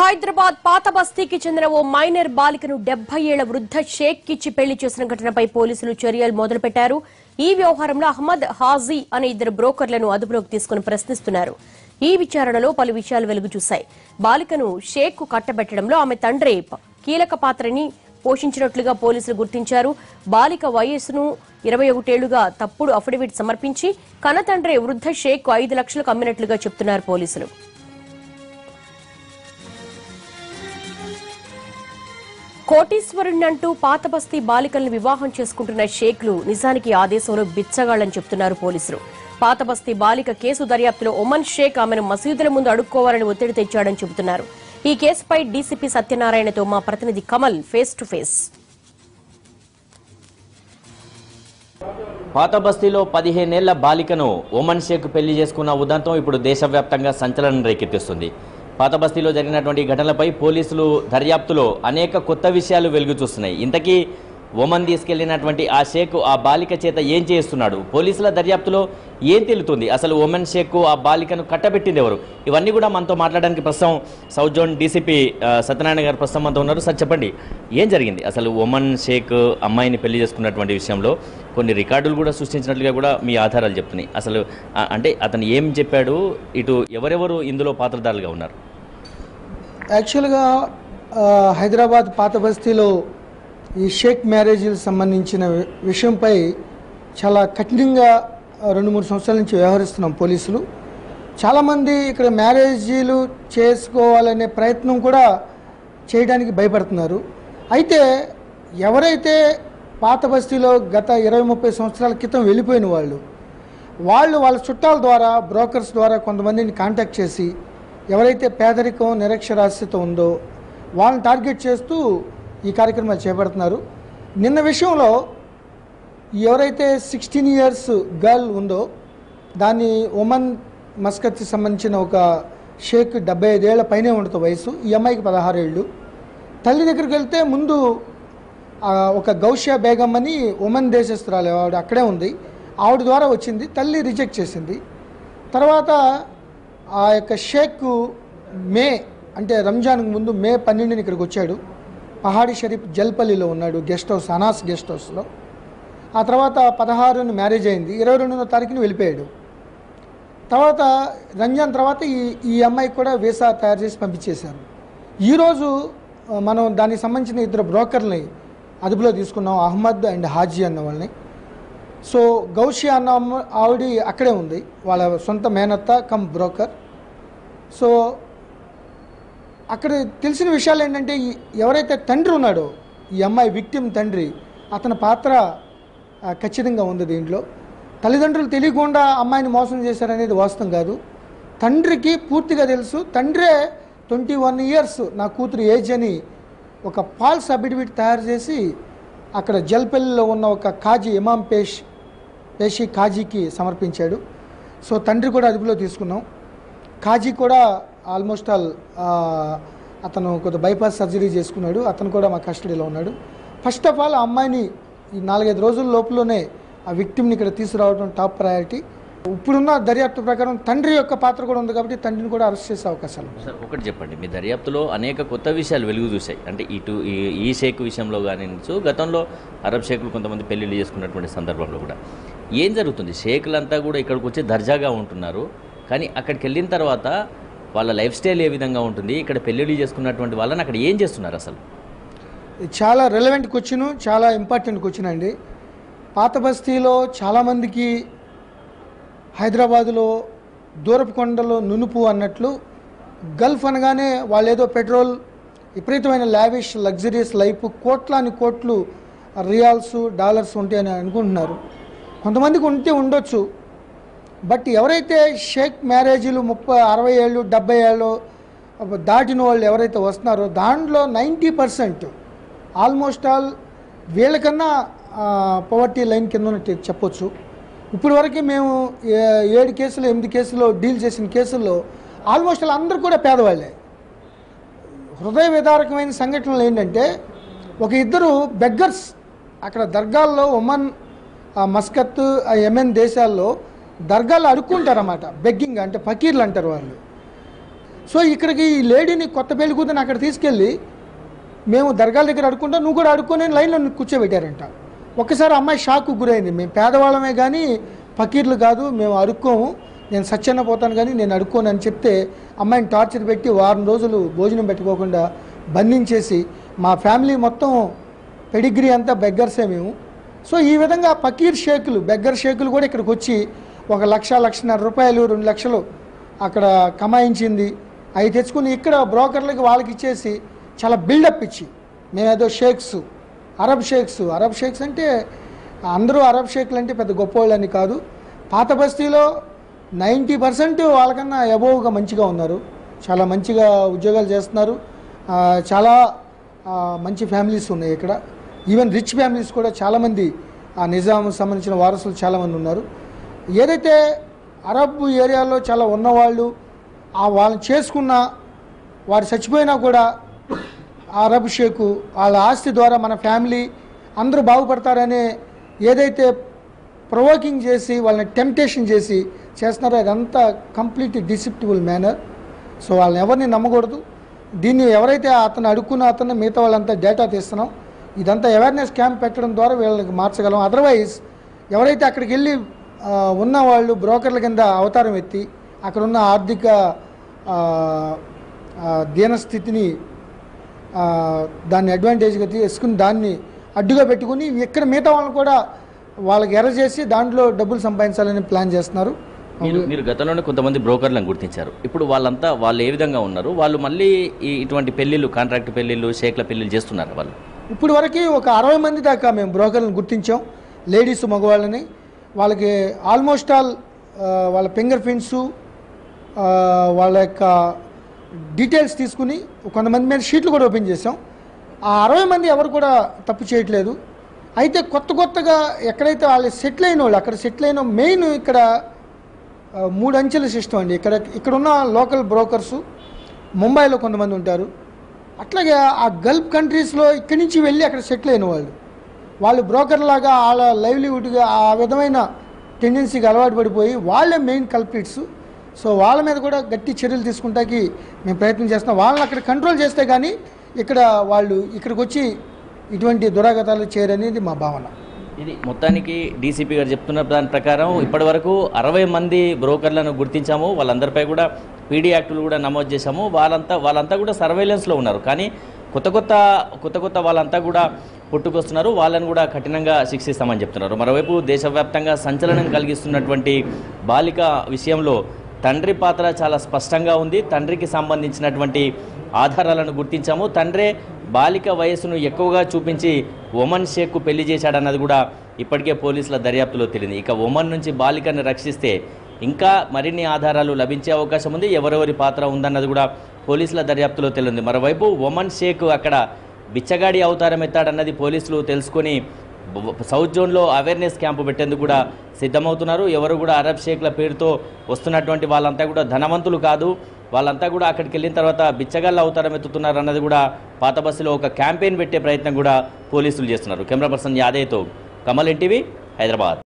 హైదరాబాద్ పాత బస్తీకి చెందిన ఓ మైనర్ బాలికను డెబ్బై ఏళ్ల వృద్ధ షేక్ కిచ్చి పెళ్లి చేసిన ఘటనపై పోలీసులు చర్యలు మొదలుపెట్టారు ఈ వ్యవహారంలో అహ్మద్ హాజీ అనే ఇద్దరు బ్రోకర్లను అదుపులోకి తీసుకుని ప్రశ్నిస్తున్నారు ఈ విచారణలో పలు విషయాలు వెలుగు చూశాయి బాలికను షేక్ కు కట్టబెట్టడంలో ఆమె తండ్రి ప- కీలక పాత్రని పోషించినట్లుగా పోలీసులు గుర్తించారు బాలిక వయస్సును ఇరవై ఒకటేళ్లుగా తప్పుడు అఫిడవిట్ సమర్పించి కనతండ్రి వృద్ధ షేక్ కు ఐదు లక్షలకు అమ్మినట్లుగా చెప్తున్నారు పోలీసులు కోటీశ్వరుణ్ణంటూ పాత బస్తీ బాలికల్ని వివాహం చేసుకుంటున్న షేక్లు నిజానికి ఆ దేశంలో బిచ్చగాళ్లని చెప్తున్నారు పోలీసులు పాత బస్తీ బాలిక కేసు దర్యాప్తులో ఒమన్ షేక్ ఆమెను మసీదుల ముందు అడుక్కోవాలని ఒత్తిడి తెచ్చాడని చెబుతున్నారు ఈ కేసుపై డీసీపీ సత్యనారాయణతో మా ప్రతినిధి కమల్ ఫేస్ టు ఫేస్ పాత బస్తీలో పదిహేనేళ్ల బాలికను ఒమన్ షేక్ పెళ్లి చేసుకున్న ఉదంతం ఇప్పుడు దేశవ్యాప్తంగా సంచలనం రేకెత్తిస్తుంది పాత బస్తీలో జరిగినటువంటి ఘటనలపై పోలీసులు దర్యాప్తులో అనేక కొత్త విషయాలు వెలుగు చూస్తున్నాయి ఇంతకీ ఒమన్ తీసుకెళ్లినటువంటి ఆ షేక్ ఆ బాలిక చేత ఏం చేస్తున్నాడు పోలీసుల దర్యాప్తులో ఏం తెలుతుంది అసలు ఒమన్ షేక్ ఆ బాలికను కట్టబెట్టింది ఎవరు ఇవన్నీ కూడా మనతో మాట్లాడడానికి ప్రస్తుతం సౌత్ జోన్ డీసీపీ ఆ, సత్యనారాయణ గారు ప్రస్తుతం మనతో ఉన్నారు సార్ చెప్పండి ఏం జరిగింది అసలు ఒమన్ షేక్ అమ్మాయిని పెళ్లి చేసుకున్నటువంటి విషయంలో కొన్ని రికార్డులు కూడా సృష్టించినట్లుగా కూడా మీ ఆధారాలు చెప్తున్నాయి అసలు ఆ, అంటే అతను ఏం చెప్పాడు ఇటు ఎవరెవరు ఇందులో పాత్రధారులుగా ఉన్నారు యాక్చువల్గా ఆ, హైదరాబాద్ పాత బస్తీలో ఈ షేక్ మ్యారేజీలకు సంబంధించిన వి- విషయంపై చాలా కఠినంగా ఆ, రెండు మూడు సంవత్సరాల నుంచి వ్యవహరిస్తున్నాం పోలీసులు చాలామంది ఇక్కడ మ్యారేజీలు చేసుకోవాలనే ప్రయత్నం కూడా చేయడానికి భయపడుతున్నారు అయితే ఎవరైతే పాత బస్తీలో గత ఇరవై ముప్పై సంవత్సరాల క్రితం వెళ్ళిపోయిన వాళ్ళు వాళ్ళు వాళ్ళ చుట్టాల ద్వారా బ్రోకర్స్ ద్వారా కొంతమందిని కాంటాక్ట్ చేసి ఎవరైతే పేదరికం నిరక్షరాస్యత ఉందో వాళ్ళని టార్గెట్ చేస్తూ ఈ కార్యక్రమాలు చేపడుతున్నారు నిన్న విషయంలో ఎవరైతే సిక్స్టీన్ ఇయర్స్ గర్ల్ ఉందో దాన్ని ఒమన్ మస్కత్కి సంబంధించిన ఒక షేక్ డెబ్బై ఐదేళ్ల పైనే ఉంటుంది వయసు ఈ అమ్మాయికి పదహారు ఏళ్ళు తల్లి దగ్గరికి వెళ్తే ముందు ఆ, ఒక గౌషియా బేగం అని ఒమన్ దేశస్తురాలు ఆవిడ అక్కడే ఉంది ఆవిడ ద్వారా వచ్చింది తల్లి రిజెక్ట్ చేసింది తర్వాత ఆ యొక్క షేక్ మే అంటే రంజాన్కి ముందు మే పన్నెండుని ఇక్కడికి వచ్చాడు పహాడి షరీఫ్ జల్పల్లిలో ఉన్నాడు గెస్ట్ హౌస్ అనాస్ గెస్ట్ హౌస్లో ఆ తర్వాత పదహారుని మ్యారేజ్ అయింది ఇరవై రెండునో తారీఖున వెళ్ళిపోయాడు తర్వాత రంజాన్ తర్వాత ఈ ఈ అమ్మాయికి కూడా వీసా తయారు చేసి పంపించేశారు ఈరోజు ఆ, మనం దానికి సంబంధించిన ఇద్దరు బ్రోకర్ని అదుపులో తీసుకున్నాం అహ్మద్ అండ్ హాజీ అన్న వాళ్ళని సో గౌషి అన్న అమ్మ ఆవిడ అక్కడే ఉంది వాళ్ళ సొంత మేనత్త కమ్ బ్రోకర్ సో అక్కడ తెలిసిన విషయాలు ఏంటంటే ఈ- ఎవరైతే తండ్రి ఉన్నాడో ఈ అమ్మాయి విక్టిమ్ తండ్రి అతని పాత్ర ఆ, ఖచ్చితంగా ఉంది దీంట్లో తల్లిదండ్రులు తెలియకుండా అమ్మాయిని మోసం చేశారనేది వాస్తవం కాదు తండ్రికి పూర్తిగా తెలుసు తండ్రే ట్వంటీ వన్ ఇయర్స్ నా కూతురు ఏజ్ అని ఒక ఫాల్స్ అఫిడవిట్ తయారు చేసి అక్కడ జల్పల్లిలో ఉన్న ఒక కాజీ ఇమాం పేష్ పేషి కాజీకి సమర్పించాడు సో తండ్రి కూడా అదుపులో తీసుకున్నాం కాజీ కూడా ఆల్మోస్ట్ ఆల్ ఆ, అతను కొంత బైపాస్ సర్జరీ చేసుకున్నాడు అతను కూడా మా కస్టడీలో ఉన్నాడు ఫస్ట్ ఆఫ్ ఆల్ ఆ అమ్మాయిని ఈ నాలుగైదు రోజుల లోపలనే ఆ విక్టిమ్ని ఇక్కడ తీసుకురావడం టాప్ ప్రయారిటీ ఇప్పుడున్న దర్యాప్తు ప్రకారం తండ్రి యొక్క పాత్ర కూడా ఉంది కాబట్టి తండ్రిని కూడా అరెస్ట్ చేసే అవకాశాలు ఉన్నాయి సార్ ఒకటి చెప్పండి మీ దర్యాప్తులో అనేక కొత్త విషయాలు వెలుగు చూశాయి అంటే ఇటు ఈ- ఈ షేక్ విషయంలో కానివచ్చు గతంలో అరబ్ షేకులు కొంతమంది పెళ్లిళ్ళు చేసుకున్నటువంటి సందర్భంలో కూడా ఏం జరుగుతుంది షేకులంతా కూడా ఇక్కడికి వచ్చి దర్జాగా ఉంటున్నారు కానీ అక్కడికి వెళ్ళిన తర్వాత వాళ్ళ లైఫ్ స్టైల్ ఏ విధంగా ఉంటుంది ఇక్కడ పెళ్లిళ్ళు చేసుకున్నటువంటి వాళ్ళని అక్కడ ఏం చేస్తున్నారు అసలు ఇది చాలా రెలవెంట్ క్వశ్చన్ చాలా ఇంపార్టెంట్ క్వశ్చన్ అండి పాత బస్తీలో చాలామందికి హైదరాబాదులో దూరపు కొండలో నునుపు అన్నట్లు గల్ఫ్ అనగానే వాళ్ళు ఏదో పెట్రోల్ విపరీతమైన లావిష్ లగ్జరియస్ లైఫ్ కోట్లాని కోట్లు రియాల్స్ డాలర్స్ ఉంటాయని అనుకుంటున్నారు కొంతమందికి ఉంటే ఉండొచ్చు బట్ ఎవరైతే షేక్ మ్యారేజీలు ముప్పై అరవై ఏళ్ళు డెబ్బై ఏళ్ళు దాటిన వాళ్ళు ఎవరైతే వస్తున్నారో దాంట్లో నైంటీ పర్సెంట్ ఆల్మోస్ట్ ఆల్ వీళ్ళకన్నా పవర్టీ లైన్ కింద ఉన్నట్టు చెప్పొచ్చు ఇప్పుడు వరకు మేము ఏ- ఏడు కేసులు ఎనిమిది కేసులు డీల్ చేసిన కేసుల్లో ఆల్మోస్ట్ ఆల్ అందరూ కూడా పేదవాళ్ళే హృదయ విదారకమైన సంఘటనలు ఏంటంటే ఒక ఇద్దరు బెగ్గర్స్ అక్కడ దర్గాల్లో ఒమన్ ఆ మస్కత్ ఆ యెమెన్ దేశాల్లో దర్గాలు అడుక్కుంటారన్నమాట బెగ్గింగ్ అంటే ఫకీర్లు అంటారు వాళ్ళు సో ఇక్కడికి ఈ లేడీని కొత్త పెళ్లి కూతురు అక్కడ తీసుకెళ్ళి మేము దర్గాల దగ్గర అడుక్కుంటా నువ్వు కూడా అడుక్కొని లైన్లో కూర్చోబెట్టారంట ఒక్కసారి అమ్మాయి షాక్ గురైంది మేము పేదవాళ్ళమే కానీ ఫకీర్లు కాదు మేము అడుక్కోము నేను సత్యన్న పోతాను కానీ నేను అడుక్కోను అని చెప్తే అమ్మాయిని టార్చర్ పెట్టి వారం రోజులు భోజనం పెట్టుకోకుండా బంధించేసి మా ఫ్యామిలీ మొత్తం పెడిగ్రీ అంతా బెగ్గర్సే మేము సో ఈ విధంగా ఫకీర్ షేకులు బెగ్గర్ షేకులు కూడా ఇక్కడికి వచ్చి ఒక లక్ష లక్షన్నర రూపాయలు రెండు లక్షలు అక్కడ కమాయించింది అవి తెచ్చుకుని ఇక్కడ బ్రోకర్లకి వాళ్ళకి ఇచ్చేసి చాలా బిల్డప్ ఇచ్చి మేమేదో sheikhs Arab sheikhs Arab sheikhs అంటే అందరూ అరబ్ షేక్లు అంటే పెద్ద గొప్పవాళ్ళని కాదు పాత బస్తీలో నైంటీ పర్సెంట్ వాళ్ళకన్నా అబోవ్గా మంచిగా ఉన్నారు చాలా మంచిగా ఉద్యోగాలు చేస్తున్నారు ఆ, చాలా ఆ, మంచి ఫ్యామిలీస్ ఉన్నాయి ఇక్కడ ఈవెన్ రిచ్ ఫ్యామిలీస్ కూడా చాలామంది ఆ నిజాం సంబంధించిన వారసులు చాలామంది ఉన్నారు ఏదైతే అరబ్ ఏరియాలో చాలా ఉన్నవాళ్ళు ఆ వాళ్ళని చేసుకున్న వారు చచ్చిపోయినా కూడా ఆ అరబ్ షేకు వాళ్ళ ఆస్తి ద్వారా మన ఫ్యామిలీ అందరూ బాగుపడతారనే ఏదైతే ప్రొవోకింగ్ చేసి వాళ్ళని టెంప్టేషన్ చేసి చేస్తున్నారో అదంతా కంప్లీట్ డిసిప్టిబుల్ మేనర్ సో వాళ్ళని ఎవరిని నమ్మకూడదు దీన్ని ఎవరైతే అతను అడుక్కున్న అతను మిగతా వాళ్ళంతా డేటా తీస్తున్నాం ఇదంతా అవేర్నెస్ క్యాంప్ పెట్టడం ద్వారా వీళ్ళకి మార్చగలం అదర్వైజ్ ఎవరైతే అక్కడికి వెళ్ళి ఆ, ఉన్న వాళ్ళు బ్రోకర్ల కింద అవతారం ఎత్తి అక్కడ ఉన్న ఆర్థిక ఆ, ఆ, దీనస్థితిని ఆ, దాన్ని అడ్వాంటేజ్గా తీసుకుని దాన్ని అడ్డుగా పెట్టుకుని ఇక్కడ మిగతా వాళ్ళని కూడా వాళ్ళకి ఎర్ర చేసి దాంట్లో డబ్బులు సంపాదించాలని ప్లాన్ చేస్తున్నారు మీరు మీరు గతంలోనే కొంతమంది బ్రోకర్లను గుర్తించారు ఇప్పుడు వాళ్ళంతా వాళ్ళు ఏ విధంగా ఉన్నారు వాళ్ళు మళ్ళీ ఈ ఇటువంటి పెళ్లిళ్ళు కాంట్రాక్ట్ పెళ్లిళ్ళు షేక్ల పెళ్లిళ్ళు చేస్తున్నారు వాళ్ళు ఇప్పుడు వరకు ఒక అరవై మంది దాకా మేము బ్రోకర్లను గుర్తించాం లేడీస్ మగవాళ్ళని వాళ్ళకి ఆల్మోస్ట్ ఆల్ ఆ, వాళ్ళ ఫింగర్ ప్రింట్స్ వాళ్ళ యొక్క డీటెయిల్స్ తీసుకుని కొంతమంది మీద షీట్లు కూడా ఓపెన్ చేసాం ఆ అరవై మంది ఎవరు కూడా తప్పు చేయట్లేదు అయితే కొత్త కొత్తగా ఎక్కడైతే వాళ్ళు సెటిల్ అయిన వాళ్ళు అక్కడ సెటిల్ అయిన మెయిన్ ఇక్కడ ఆ, మూడు అంచెల సిస్టమ్ అండి ఇక్కడ ఇక్కడ ఉన్న లోకల్ బ్రోకర్సు ముంబైలో కొంతమంది ఉంటారు అట్లాగే ఆ గల్ఫ్ కంట్రీస్లో ఇక్కడి నుంచి వెళ్ళి అక్కడ సెటిల్ అయిన వాళ్ళు వాళ్ళు బ్రోకర్ లాగా వాళ్ళ లైవ్లీవుడ్గా ఆ విధమైన టెండెన్సీకి అలవాటు పడిపోయి వాళ్ళే మెయిన్ కల్పిట్స్ సో వాళ్ళ మీద కూడా గట్టి చర్యలు తీసుకుంటాకి మేము ప్రయత్నం చేస్తున్నాం వాళ్ళని అక్కడ కంట్రోల్ చేస్తే కానీ ఇక్కడ వాళ్ళు ఇక్కడికి వచ్చి ఇటువంటి దురాగతాలు చేయరనేది మా భావన ఇది మొత్తానికి డీసీపీ గారు చెప్తున్న దాని ప్రకారం ఇప్పటి వరకు అరవై మంది బ్రోకర్లను గుర్తించాము వాళ్ళందరిపై కూడా పీడీ యాక్టులు కూడా నమోదు చేశాము వాళ్ళంతా వాళ్ళంతా కూడా సర్వేలెన్స్లో ఉన్నారు కానీ కొత్త కొత్త కొత్త కొత్త వాళ్ళంతా కూడా పుట్టుకొస్తున్నారు వాళ్ళని కూడా కఠినంగా శిక్షిస్తామని చెప్తున్నారు మరోవైపు దేశవ్యాప్తంగా సంచలనం కలిగిస్తున్నటువంటి బాలిక విషయంలో తండ్రి పాత్ర చాలా స్పష్టంగా ఉంది తండ్రికి సంబంధించినటువంటి ఆధారాలను గుర్తించాము తండ్రే బాలిక వయస్సును ఎక్కువగా చూపించి ఒమన్ షేక్కు పెళ్లి చేశాడన్నది కూడా ఇప్పటికే పోలీసుల దర్యాప్తులో తెలిసింది ఇక ఒమన్ నుంచి బాలికను రక్షిస్తే ఇంకా మరిన్ని ఆధారాలు లభించే అవకాశం ఉంది ఎవరెవరి పాత్ర ఉందన్నది కూడా పోలీసుల దర్యాప్తులో తెలిసింది మరోవైపు ఒమన్ షేక్ అక్కడ బిచ్చగాడి అవతారం ఎత్తాడన్నది పోలీసులు తెలుసుకొని బ- సౌత్ జోన్లో అవేర్నెస్ క్యాంపు పెట్టేందుకు కూడా సిద్ధమవుతున్నారు ఎవరు కూడా అరబ్ షేక్ల పేరుతో వస్తున్నటువంటి వాళ్ళంతా కూడా ధనవంతులు కాదు వాళ్ళంతా కూడా అక్కడికి వెళ్ళిన తర్వాత బిచ్చగాళ్ళు అవతారం ఎత్తుతున్నారు అన్నది కూడా పాత బస్సులో ఒక క్యాంపెయిన్ పెట్టే ప్రయత్నం కూడా పోలీసులు చేస్తున్నారు కెమెరా పర్సన్ యాదయ్తో కమల్ ఎన్టీవీ హైదరాబాద్